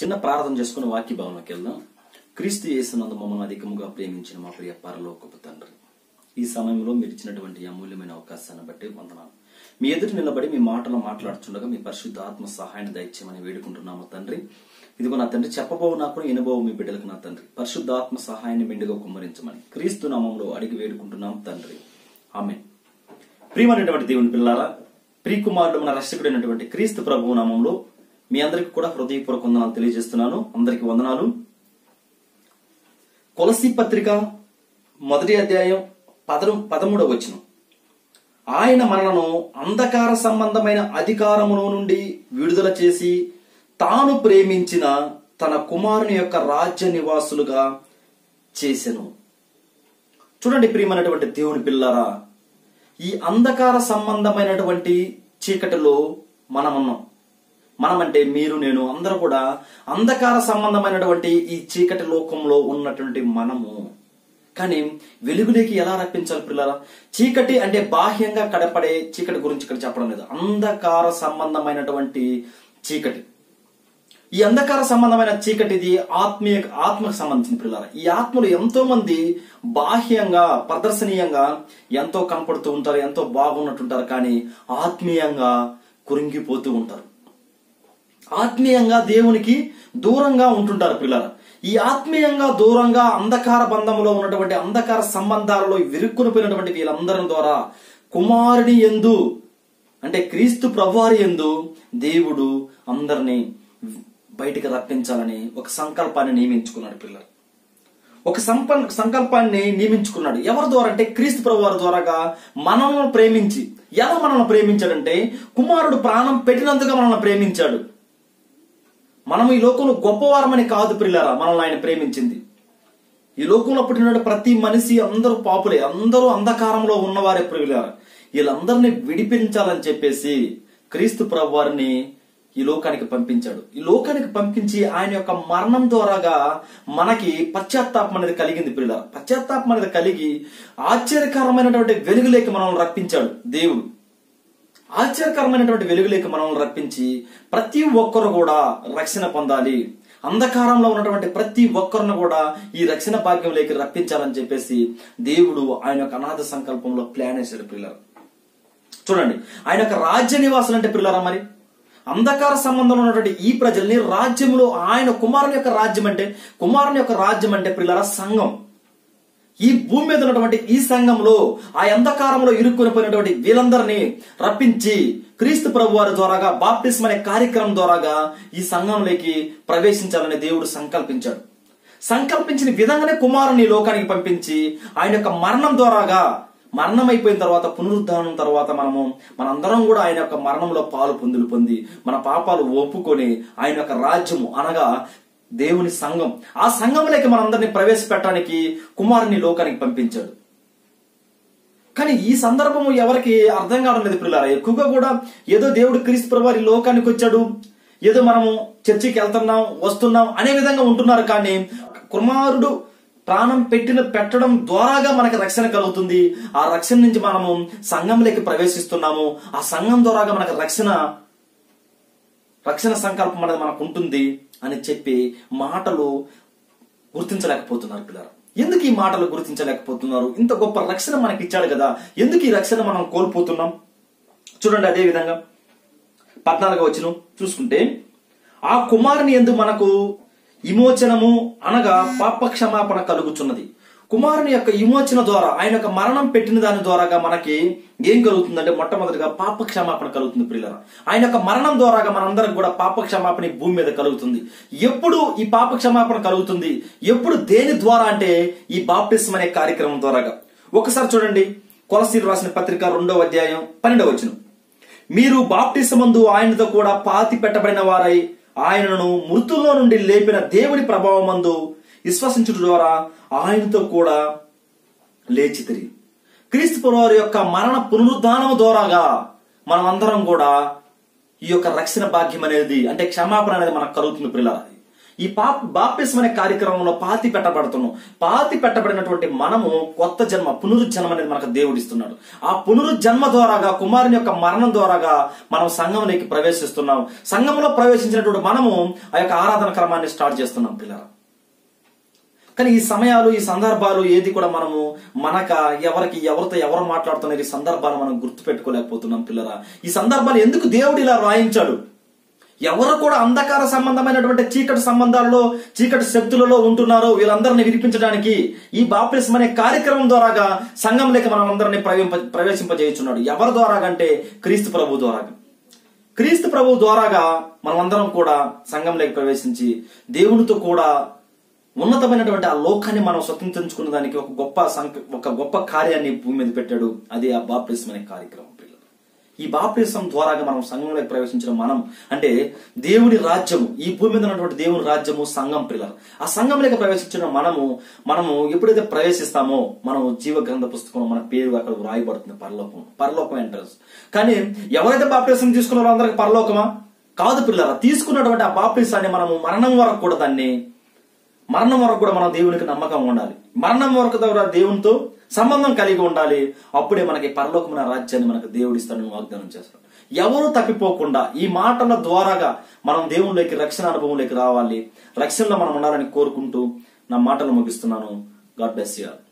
చిన్న ప్రార్థన చేసుకుని వాక్య భవనంలోకి వెళ్దాం క్రీస్తు యేసునందు మమ్మల్ని అధికముగా ప్రేమించిన మా ప్రియ పరలోకపు తండ్రి ఈ సమయంలో మీరు ఇచ్చినటువంటి ఈ అమూల్యమైన అవకాశాన్ని బట్టి వందనాలు మీ ఎదురు నిలబడి మీ మాటలు మాట్లాడుతుండగా మీ పరిశుద్ధ ఆత్మ సహాయాన్ని దయచేయమని వేడుకుంటున్నాము తండ్రి ఇదిగో నా తండ్రి చెప్పబోవు నాకు ఎనుభవం మీ బిడ్డలకు నా తండ్రి పరిశుద్ధ ఆత్మ సహాయాన్ని మెండుగా కుమ్మరించమని క్రీస్తు నామంలో అడిగి వేడుకుంటున్నాం తండ్రి ఆమె ప్రియమైనటువంటి దేవుని పిల్లారా ప్రియకుమారుడు మన రక్షకుడైనటువంటి క్రీస్తు ప్రభు నామంలో మీ అందరికి కూడా హృదయపూర్వక వందనాలు తెలియజేస్తున్నాను అందరికి వందనాలు కొలసి పత్రిక మొదటి అధ్యాయం పదరు పదమూడవ వచనం ఆయన మనలను అంధకార సంబంధమైన అధికారములో నుండి విడుదల చేసి తాను ప్రేమించిన తన కుమారుని యొక్క రాజ్య నివాసులుగా చేసెను చూడండి ప్రియమైనటువంటి దేవుని పిల్లారా ఈ అంధకార సంబంధమైనటువంటి చీకటిలో మనమున్నాం మనమంటే మీరు నేను అందరూ కూడా అంధకార సంబంధమైనటువంటి ఈ చీకటి లోకంలో ఉన్నటువంటి మనము కానీ వెలుగులోకి ఎలా రప్పించాలి పిల్లరా చీకటి అంటే బాహ్యంగా కడపడే చీకటి గురించి ఇక్కడ చెప్పడం లేదు అంధకార సంబంధమైనటువంటి చీకటి ఈ అంధకార సంబంధమైన చీకటిది ఆత్మీయ ఆత్మకు సంబంధించిన పిల్లల ఈ ఆత్మలు ఎంతో మంది బాహ్యంగా ప్రదర్శనీయంగా ఎంతో కనపడుతూ ఉంటారు ఎంతో బాగున్నట్టుంటారు కానీ ఆత్మీయంగా కురింగిపోతూ ఉంటారు ఆత్మీయంగా దేవునికి దూరంగా ఉంటుంటారు పిల్లల ఈ ఆత్మీయంగా దూరంగా అంధకార బంధంలో ఉన్నటువంటి అంధకార సంబంధాలలో విరుక్కుని పోయినటువంటి వీళ్ళందరి ద్వారా కుమారుని ఎందు అంటే క్రీస్తు ప్రభువారి ఎందు దేవుడు అందరినీ బయటికి రప్పించాలని ఒక సంకల్పాన్ని నియమించుకున్నాడు పిల్లలు ఒక సంప సంకల్పాన్ని నియమించుకున్నాడు ఎవరి ద్వారా అంటే క్రీస్తు ప్రభు వారి ద్వారాగా మనల్ని ప్రేమించి ఎలా మనల్ని ప్రేమించాడంటే కుమారుడు ప్రాణం పెట్టినందుగా మనల్ని ప్రేమించాడు మనం ఈ లోకంలో గొప్పవారమని కాదు పిల్లరా మనల్ని ఆయన ప్రేమించింది ఈ లోకంలో పుట్టిన ప్రతి మనిషి అందరూ పాపులే అందరూ అంధకారంలో ఉన్నవారే ప్రియులారా వీళ్ళందరినీ విడిపించాలని చెప్పేసి క్రీస్తు ప్రభు వారిని ఈ లోకానికి పంపించాడు ఈ లోకానికి పంపించి ఆయన యొక్క మరణం ద్వారాగా మనకి పశ్చాత్తాపం అనేది కలిగింది పిల్లల పశ్చాత్తాపం అనేది కలిగి ఆశ్చర్యకరమైనటువంటి వెలుగులేకి మనల్ని రప్పించాడు దేవుడు ఆశ్చర్యకరమైనటువంటి వెలుగులేకి మనల్ని రప్పించి ప్రతి ఒక్కరు కూడా రక్షణ పొందాలి అంధకారంలో ఉన్నటువంటి ప్రతి ఒక్కరిని కూడా ఈ రక్షణ భాగ్యంలోకి రప్పించాలని చెప్పేసి దేవుడు ఆయన యొక్క అనాథ సంకల్పంలో ప్లాన్ వేశాడు పిల్లలు చూడండి ఆయన యొక్క రాజ్య నివాసులు అంటే పిల్లరా మరి అంధకార సంబంధంలో ఉన్నటువంటి ఈ ప్రజల్ని రాజ్యంలో ఆయన కుమారుని యొక్క రాజ్యం అంటే కుమారుని యొక్క రాజ్యం అంటే పిల్లల సంఘం ఈ భూమి మీద ఉన్నటువంటి ఈ సంఘంలో ఆ అంధకారంలో ఇరుక్కుని పోయినటువంటి వీళ్ళందరినీ రప్పించి క్రీస్తు ప్రభు వారి ద్వారాగా బాప్తిస్మ అనే కార్యక్రమం ద్వారాగా ఈ సంఘంలోకి ప్రవేశించాలని దేవుడు సంకల్పించాడు సంకల్పించిన విధంగానే కుమారుని లోకానికి పంపించి ఆయన యొక్క మరణం ద్వారాగా మరణం అయిపోయిన తర్వాత పునరుద్ధానం తర్వాత మనము మనందరం కూడా ఆయన యొక్క మరణంలో పాలు పొందులు పొంది మన పాపాలు ఒప్పుకొని ఆయన యొక్క రాజ్యము అనగా దేవుని సంఘం ఆ సంఘంలోకి మనందరినీ ప్రవేశపెట్టడానికి కుమారుని లోకానికి పంపించాడు కానీ ఈ సందర్భము ఎవరికి అర్థం కావడం లేదు పిల్లరా ఎక్కువగా కూడా ఏదో దేవుడు క్రీస్తు ప్రభు ఈ లోకానికి వచ్చాడు ఏదో మనము చర్చికి వెళ్తున్నాం వస్తున్నాం అనే విధంగా ఉంటున్నారు కానీ కుమారుడు ప్రాణం పెట్టిన పెట్టడం ద్వారాగా మనకు రక్షణ కలుగుతుంది ఆ రక్షణ నుంచి మనము సంఘంలోకి ప్రవేశిస్తున్నాము ఆ సంఘం ద్వారాగా మనకు రక్షణ రక్షణ సంకల్పం అనేది మనకు ఉంటుంది అని చెప్పి మాటలు గుర్తించలేకపోతున్నారు పిల్లలు ఎందుకు ఈ మాటలు గుర్తించలేకపోతున్నారు ఇంత గొప్ప రక్షణ మనకి ఇచ్చాడు కదా ఎందుకు ఈ రక్షణ మనం కోల్పోతున్నాం చూడండి అదే విధంగా పద్నాలుగో వచ్చిన చూసుకుంటే ఆ కుమారుని ఎందు మనకు విమోచనము అనగా పాప క్షమాపణ కలుగుచున్నది కుమారుని యొక్క విమోచన ద్వారా ఆయన యొక్క మరణం పెట్టిన దాని ద్వారాగా మనకి ఏం కలుగుతుందంటే మొట్టమొదటిగా పాప క్షమాపణ కలుగుతుంది ప్రియులరా ఆయన యొక్క మరణం ద్వారాగా మనందరం కూడా పాప క్షమాపణ ఈ భూమి మీద కలుగుతుంది ఎప్పుడు ఈ పాప క్షమాపణ కలుగుతుంది ఎప్పుడు దేని ద్వారా అంటే ఈ బాప్టిజం అనే కార్యక్రమం ద్వారాగా ఒకసారి చూడండి కొలసీలు రాసిన పత్రిక రెండవ అధ్యాయం పన్నెండవ వచ్చిన మీరు బాప్టిసమందు ఆయనతో కూడా పాతి పెట్టబడిన వారై ఆయనను మృతుల్లో నుండి లేపిన దేవుని ప్రభావమందు విశ్వసించుట ద్వారా ఆయనతో కూడా లేచితిరి క్రీస్తు వారి యొక్క మరణ పునరుద్ధానం ద్వారాగా మనం అందరం కూడా ఈ యొక్క రక్షణ భాగ్యం అనేది అంటే క్షమాపణ అనేది మనకు కలుగుతుంది పిల్లల ఈ పా బాప్తిస్మ అనే కార్యక్రమంలో పాతి పెట్టబడుతున్నాం పాతి పెట్టబడినటువంటి మనము కొత్త జన్మ పునరుజ్జన్మ అనేది మనకు దేవుడిస్తున్నాడు ఆ పునరుజ్జన్మ ద్వారాగా కుమారుని యొక్క మరణం ద్వారాగా మనం సంఘంలోకి ప్రవేశిస్తున్నాం సంఘంలో ప్రవేశించినటువంటి మనము ఆ యొక్క ఆరాధన క్రమాన్ని స్టార్ట్ చేస్తున్నాం పిల్లలు కానీ ఈ సమయాలు ఈ సందర్భాలు ఏది కూడా మనము మనక ఎవరికి ఎవరితో ఎవరు మాట్లాడుతున్నారు ఈ సందర్భాలు మనం గుర్తు పెట్టుకోలేకపోతున్నాం పిల్లరా ఈ సందర్భాలు ఎందుకు దేవుడు ఇలా రాయించాడు ఎవరు కూడా అంధకార సంబంధమైనటువంటి చీకటి సంబంధాలలో చీకటి శక్తులలో ఉంటున్నారో వీళ్ళందరినీ వినిపించడానికి ఈ బాప్టిజం అనే కార్యక్రమం ద్వారాగా సంఘంలోకి మనం అందరినీ ప్రవేశింప ప్రవేశింపజేయుచున్నాడు ఎవరి ద్వారాగా అంటే క్రీస్తు ప్రభు ద్వారాగా క్రీస్తు ప్రభు ద్వారాగా మనమందరం కూడా సంఘంలోకి ప్రవేశించి దేవునితో కూడా ఉన్నతమైనటువంటి ఆ లోకాన్ని మనం స్వతంత్రించుకున్న దానికి ఒక గొప్ప సంక ఒక గొప్ప కార్యాన్ని భూమి మీద పెట్టాడు అది ఆ బాప్టిజం అనే కార్యక్రమం పిల్లలు ఈ బాప్టిజం ద్వారాగా మనం సంఘంలోకి ప్రవేశించిన మనం అంటే దేవుని రాజ్యము ఈ భూమి మీద ఉన్నటువంటి దేవుని రాజ్యము సంఘం పిల్లలు ఆ సంఘంలోకి ప్రవేశించిన మనము మనము ఎప్పుడైతే ప్రవేశిస్తామో మనం జీవ గ్రంథ పుస్తకంలో మన పేరు అక్కడ వ్రాయబడుతుంది పరలోకం పరలోకం ఎంట్రన్స్ కానీ ఎవరైతే బాప్టిజం తీసుకున్నారో అందరికి పరలోకమా కాదు పిల్లల తీసుకున్నటువంటి ఆ బాప్టిజాన్ని మనము మరణం వరకు కూడా దాన్ని మరణం వరకు కూడా మనం దేవునికి నమ్మకం ఉండాలి మరణం వరకు ద్వారా దేవునితో సంబంధం కలిగి ఉండాలి అప్పుడే మనకి పరలోకమైన రాజ్యాన్ని మనకు దేవుడు ఇస్తాడని వాగ్దానం చేస్తాడు ఎవరు తప్పిపోకుండా ఈ మాటల ద్వారాగా మనం దేవునిలోకి రక్షణ అనుభవంలోకి రావాలి రక్షణలో మనం ఉండాలని కోరుకుంటూ నా మాటలు ముగిస్తున్నాను గాడ్ బ్లెస్ యూ